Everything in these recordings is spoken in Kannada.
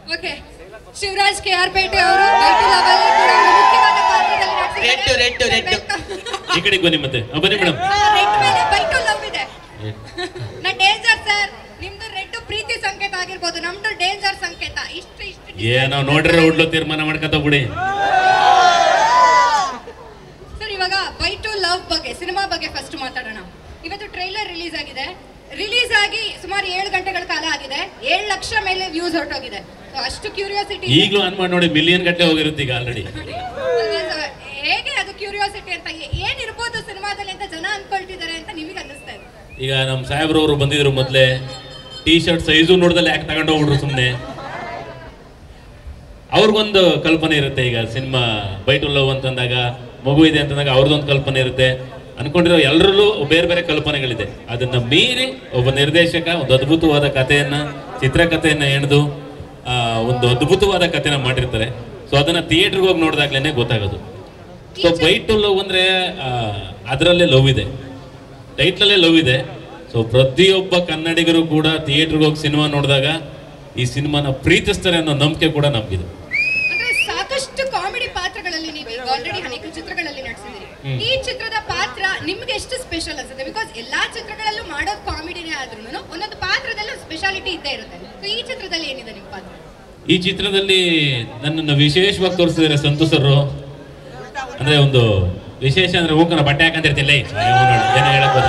ಓಕೆ ಶಿವರಾಜ್ ಕೆ ಆರ್ ಪೇಟೆ ಅವರು ಬೈಟು ಲವಲ್ಲಿ ಕೂಡ ಒಂದು ಮುಖ್ಯವಾದ ಪಾತ್ರದಲ್ಲಿ ನಟಿಸಿದ್ದಾರೆ. Red, red, red. ಈ ಕಡೆಗೆ ಬನ್ನಿ ಮತ್ತೆ ಆ, ಬನ್ನಿ ಮೇಡಮ್ ರೆಡ್ ಮೇಲೆ ಬೈಟು ಲವ್ ಇದೆ ನಾ ಡೇಂಜರ್ ಸರ್ ನಿಮ್ದು ರೆಡ್ ಪ್ರೀತಿ ಸಂಕೇತ ಆಗಿರ್ಬೋದು ನಮ್ದು ಡೇಂಜರ್ ಸಂಕೇತ ಇಷ್ಟು ಇಷ್ಟು ಏನೋ ನೋಡ್ರೆ ಉಡ್ಲು ತೀರ್ಮಾನ ಮಾಡ್ಕೊತ ಬಿಡಿ ಸರ್ ಇವಾಗ ಬೈ ಟು ಲವ್ ಬಗ್ಗೆ ಸಿನಿಮಾ ಬಗ್ಗೆ ಫಸ್ಟ್ ಮಾತಾಡೋಣ ಇವತ್ತು ಟ್ರೈಲರ್ ರಿಲೀಸ್ ಆಗಿದೆ ರಿಲೀಸ್ ಆಗಿ ಸುಮಾರು ಏಳು ಗಂಟೆಗಳ ಕಾಲ ಆಗಿದೆ ಏಳು ಲಕ್ಷ ಮೇಲೆ ವ್ಯೂಸ್ ಹೊರಟೋಗಿದೆ So ಅಷ್ಟು ಕ್ಯೂರಿಯಾಸಿಟಿ ಈಗಲೂ ಅನ್ ಮಾಡಿ ನೋಡಿ ಮಿಲಿಯನ್ ಗಟ್ಟಲೆ ಹೋಗಿರುತ್ತೆ ಈಗ ಆಲ್ರೆಡಿ ಹೇಗೆ ಅದು ಕ್ಯೂರಿಯಾಸಿಟಿ ಅಂತ ಏ- ಏನಿರ್ಬೋದು ಸಿನಿಮಾದಲ್ಲಿ ಅಂತ ಜನ ಅನ್ಕೊಳ್ತಿದ್ದಾರೆ ಅಂತ ನಿಮಗೆ ಅನ್ನಿಸ್ತಾ ಇದೆ ಈಗ ನಮ್ಮ ಸಾಹೇಬ್ರವರು ಬಂದಿದ್ರು ಮೊದಲೇ ಟೀ ಶರ್ಟ್ ಸೈಜು ನೋಡ್ದಲ್ಲಿ ಯಾಕೆ ತಗೊಂಡು ಹೋಗ್ಬಿಟ್ರು ಸುಮ್ಮನೆ ಅವ್ರಿಗೊಂದು ಕಲ್ಪನೆ ಇರುತ್ತೆ ಈಗ ಸಿನಿಮಾ ಬೈ ಟು ಲವ್ ಅಂತಂದಾಗ ಮಗು ಇದೆ ಅಂತಂದಾಗ ಅವ್ರದ್ದೊಂದು ಕಲ್ಪನೆ ಇರುತ್ತೆ ಅನ್ಕೊಂಡಿರೋ ಎಲ್ಲರಲ್ಲೂ ಬೇರೆ ಬೇರೆ ಕಲ್ಪನೆಗಳಿದೆ ಅದನ್ನ ಮೀರಿ ಒಬ್ಬ ನಿರ್ದೇಶಕ ಒಂದು ಅದ್ಭುತವಾದ ಕಥೆಯನ್ನ ಚಿತ್ರಕಥೆಯನ್ನ ಹೆಣೆದು ಆ, ಒಂದು ಅದ್ಭುತವಾದ ಕಥೆನ ಮಾಡಿರ್ತಾರೆ ಸೊ ಅದನ್ನ ಥಿಯೇಟರ್ಗೆ ಹೋಗಿ ನೋಡಿದಾಗ್ಲೇನೆ ಗೊತ್ತಾಗೋದು ಸೊ ಬೈ ಟು ಲವ್ ಅಂದ್ರೆ ಆ, ಅದರಲ್ಲೇ ಲವ್ ಇದೆ ಟೈಟ್ಲಲ್ಲೇ ಲವ್ ಇದೆ ಸೊ ಪ್ರತಿಯೊಬ್ಬ ಕನ್ನಡಿಗರು ಕೂಡ ಥಿಯೇಟರ್ಗೆ ಹೋಗಿ ಸಿನಿಮಾ ನೋಡಿದಾಗ ಈ ಸಿನಿಮಾನ ಪ್ರೀತಿಸ್ತಾರೆ ಅನ್ನೋ ನಂಬಿಕೆ ಕೂಡ ನಮಗಿದೆ ಅಂದ್ರೆ ಸಾಕಷ್ಟು ಕಾಮಿಡಿ ಪಾತ್ರಗಳಲ್ಲಿ ನೀವು ಈಗ ಆಲ್ರೆಡಿ ಅನೇಕ ಚಿತ್ರಗಳಲ್ಲಿ ನಟಿಸಿದ್ದೀರಿ ಈ ಚಿತ್ರದ ಪಾತ್ರ ನಿಮ್ಗೆ ಎಷ್ಟು ಸ್ಪೆಷಲ್ ಅನ್ಸುತ್ತೆ ಬಿಕಾಸ್ ಎಲ್ಲಾ ಚಿತ್ರಗಳಲ್ಲೂ ಮಾಡೋದು ಕಾಮಿಡಿನೇ ಆದ್ರೂ ಒಂದೊಂದು ಪಾತ್ರದಲ್ಲೂ ಸ್ಪೆಷಾಲಿಟಿ ಇದ್ದೇ ಇರುತ್ತೆ ಸೊ ಈ ಚಿತ್ರದಲ್ಲಿ ಏನಿದೆ ನಿಮ್ಮ ಪಾತ್ರ ಈ ಚಿತ್ರದಲ್ಲಿ ನನ್ನನ್ನು ವಿಶೇಷವಾಗಿ ತೋರಿಸಿದ್ದಾರೆ ಸಂತೋಷರು ಅಂದ್ರೆ ಒಂದು ವಿಶೇಷ ಅಂದ್ರೆ ಹೋಗೋಣ ಬಟ್ಟೆ ಹಾಕಂತಿರ್ತಿಲ್ಲ ಏನೋ ಹೇಳಕ್ ಹೋದ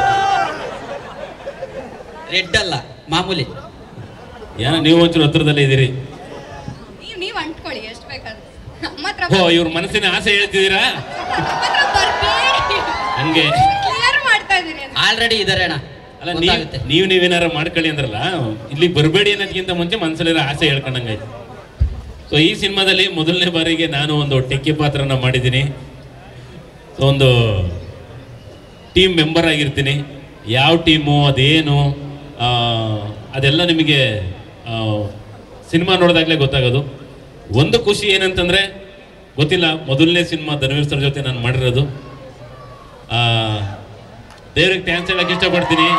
ರೆಡ್ ಅಲ್ಲ ಮಾಮೂಲಿ ಏನೋ ನೀವು ಒಂಚೂರು ಹತ್ರದಲ್ಲೇ ಇದ್ದೀರಿ ನೀವು ನೀವು ಅಂಟ್ಕೊಳ್ಳಿ ಎಷ್ಟು ಬೇಕಾದ್ರೆ ನಮ್ಮ ಹತ್ರ ಓ ಇವ್ರ ಮನಸ್ಸಿನ ಆಸೆ ಹೇಳ್ತಿದ್ದೀರಾ ಬರ್ಬೇಡಿ ಹಂಗೆ ಕ್ಲಿಯರ್ ಮಾಡ್ತಾ ಇದೀನಿ ಅಂತ. ಆಲ್ರೆಡಿ ಇದಾರೆ ಅಣ್ಣ ಅಲ್ಲ ನೀವ್ ಗೊತ್ತಾಗುತ್ತೆ ನೀವು ನೀವೇನಾರು ಮಾಡ್ಕೊಳ್ಳಿ ಅಂದ್ರಲ್ಲ ಇಲ್ಲಿ ಬರಬೇಡಿ ಅನ್ನೋದಕ್ಕಿಂತ ಮುಂಚೆ ಮನಸ್ಸಲ್ಲಿರೋ ಆಸೆ ಹೇಳ್ಕೊಂಡಂಗಾಯ್ತು ಸೊ ಈ ಸಿನಿಮಾದಲ್ಲಿ ಮೊದಲನೇ ಬಾರಿಗೆ ನಾನು ಒಂದು ಟೆಕ್ಕಿ ಪಾತ್ರನ ಮಾಡಿದ್ದೀನಿ ಸೊ ಒಂದು ಟೀಮ್ ಮೆಂಬರ್ ಆಗಿರ್ತೀನಿ ಯಾವ ಟೀಮು ಅದೇನು ಆ, ಅದೆಲ್ಲ ನಿಮಗೆ ಸಿನಿಮಾ ನೋಡಿದಾಗಲೇ ಗೊತ್ತಾಗೋದು ಒಂದು ಖುಷಿ ಏನಂತಂದ್ರೆ ಗೊತ್ತಿಲ್ಲ ಮೊದಲನೇ ಸಿನಿಮಾ ಧನ್ವೀರ್ ಸರ್ ಜೊತೆ ನಾನು ಮಾಡಿರೋದು ಆ, ದೇವ್ರಿಗೆ ಥ್ಯಾಂಕ್ಸ್ ಹೇಳಕ್ ಇಷ್ಟಪಡ್ತೀನಿ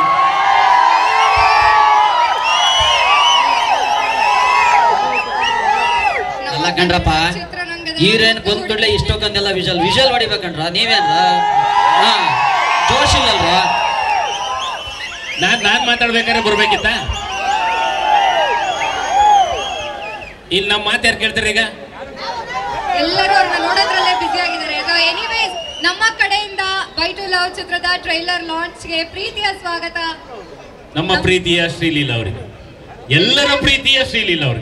ನಮ್ಮ ಅಲ್ಲ ಕಣ್ರಪ್ಪ ಚಿತ್ರರಂಗದ ಹೀರೋಯಿನ್ ಬಂದ್ ಕೂಡಲೇ ಇಷ್ಟೊಂದೆಲ್ಲ ವಿಜಲ್ ವಿಜಲ್ ಹೊಡಿಬೇಕಂಡ್ರ ನೀವೇನ್ರ ಹಾ ಜೋಶ್ ಇಲ್ಲಲ್ರ ನಾನ್ ನಾನ್ ಮಾತಾಡ್ಬೇಕಾದ್ರೆ ಬರ್ಬೇಕಿತ್ತ ಇಲ್ಲಿ ನಮ್ಮ ಮಾತು ಯಾರು ಕೇಳ್ತಾರೆ ಈಗ ಎಲ್ಲರೂ ಅವ್ರನ್ನ ನೋಡೋದ್ರಲ್ಲೇ ಬ್ಯುಸಿ ಆಗಿದ್ದಾರೆ ಸೊ ಎನಿವೇಸ್ ನಮ್ಮ ಕಡೆಯಿಂದ ಬೈ ಟು ಲವ್ ಚಿತ್ರದ ಟ್ರೈಲರ್ ಲಾಂಚ್ಗೆ ಪ್ರೀತಿಯ ಸ್ವಾಗತ ನಮ್ಮ ಪ್ರೀತಿಯ ಶ್ರೀಲೀಲಾ ಅವರಿಗೆ ಎಲ್ಲರ ಪ್ರೀತಿಯ ಶ್ರೀಲೀಲಾ ಅವರಿಗೆ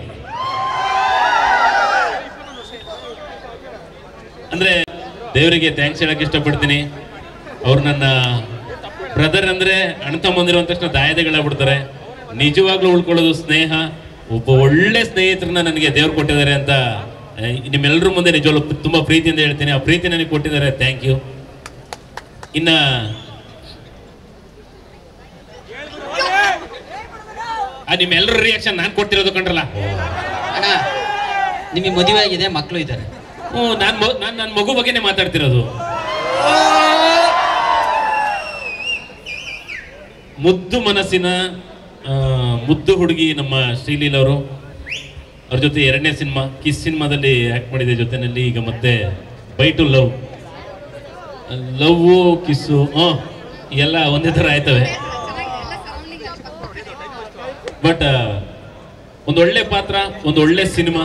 ಅಂದ್ರೆ ದೇವರಿಗೆ ಥ್ಯಾಂಕ್ಸ್ ಹೇಳಕ್ ಇಷ್ಟಪಡ್ತೀನಿ ಅವ್ರು ನನ್ನ ಬ್ರದರ್ ಅಂದ್ರೆ ಅಣ್ಣ ತಮ್ಮಂದಿರು ಅಂದ ತಕ್ಷಣ ದಾಯದೆಗಳಾಗ್ಬಿಡ್ತಾರೆ ನಿಜವಾಗ್ಲೂ ಉಳ್ಕೊಳ್ಳೋದು ಸ್ನೇಹ ಒಬ್ಬ ಒಳ್ಳೆ ಸ್ನೇಹಿತರನ್ನ ನನಗೆ ದೇವ್ರು ಕೊಟ್ಟಿದ್ದಾರೆ ಅಂತ ಆ, ನಿಮ್ಮೆಲ್ಲರ ಮುಂದೆ ನಿಜವಾಗ್ಲೂ ತುಂಬಾ ಪ್ರೀತಿಯಿಂದ ಹೇಳ್ತೀನಿ ಆ ಪ್ರೀತಿ ನನಗೆ ಕೊಟ್ಟಿದ್ದಾರೆ ಥ್ಯಾಂಕ್ ಯು ಇನ್ನ ಆ ನಿಮ್ಮೆಲ್ಲರ ರಿಯಾಕ್ಷನ್ ನಾನು ಕೊಡ್ತಿರೋದು ಕಂಡ್ರಲ್ಲ ಅಣ್ಣ ನಿಮಗೆ ಮದುವೆ ಆಗಿದೆ ಮಕ್ಕಳು ಇದ್ದಾರೆ ಹ್ಞೂ ನಾನು ನಾನು ನನ್ನ ಮಗು ಬಗ್ಗೆನೇ ಮಾತಾಡ್ತಿರೋದು ಮುದ್ದು ಮನಸ್ಸಿನ ಆ, ಮುದ್ದು ಹುಡುಗಿ ನಮ್ಮ ಶ್ರೀಲೀಲ್ ಅವರು ಅವ್ರ ಜೊತೆ ಎರಡನೇ ಸಿನಿಮಾ ಕಿಸ್ ಸಿನಿಮಾದಲ್ಲಿ ಆಕ್ಟ್ ಮಾಡಿದೆ ಜೊತೆನಲ್ಲಿ ಈಗ ಮತ್ತೆ bye two love love kiss ಹ್ಞೂ ಎಲ್ಲ ಒಂದೇ ಥರ ಆಯ್ತವೆ ಚೆನ್ನಾಗಿದೆ ಎಲ್ಲ ಸರೌಂಡಿಂಗ್ ಬಟ್ ಒಂದು ಒಳ್ಳೆ ಪಾತ್ರ ಒಂದು ಒಳ್ಳೆ ಸಿನಿಮಾ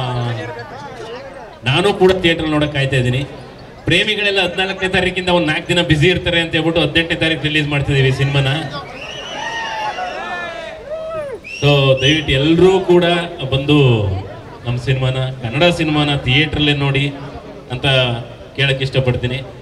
ನಾನು ಕೂಡ ಥಿಯೇಟರ್ ನೋಡಕ್ ಕಾಯ್ತಾ ಇದ್ದೀನಿ ಪ್ರೇಮಿಗಳೆಲ್ಲ ಹದಿನಾಲ್ಕನೇ ತಾರೀಕಿಂದ ಒಂದು ನಾಲ್ಕು ದಿನ ಬಿಸಿ ಇರ್ತಾರೆ ಅಂತ ಹೇಳ್ಬಿಟ್ಟು ಹದಿನೆಂಟನೇ ತಾರೀಕು ರಿಲೀಸ್ ಮಾಡ್ತಿದೀವಿ ಸಿನಿಮಾನ ಸೊ ದಯವಿಟ್ಟು ಎಲ್ಲರೂ ಕೂಡ ಬಂದು ನಮ್ಮ ಸಿನಿಮಾನ ಕನ್ನಡ ಸಿನಿಮಾನ ಥಿಯೇಟ್ರಲ್ಲೇ ನೋಡಿ ಅಂತ ಕೇಳಕ್ ಇಷ್ಟಪಡ್ತೀನಿ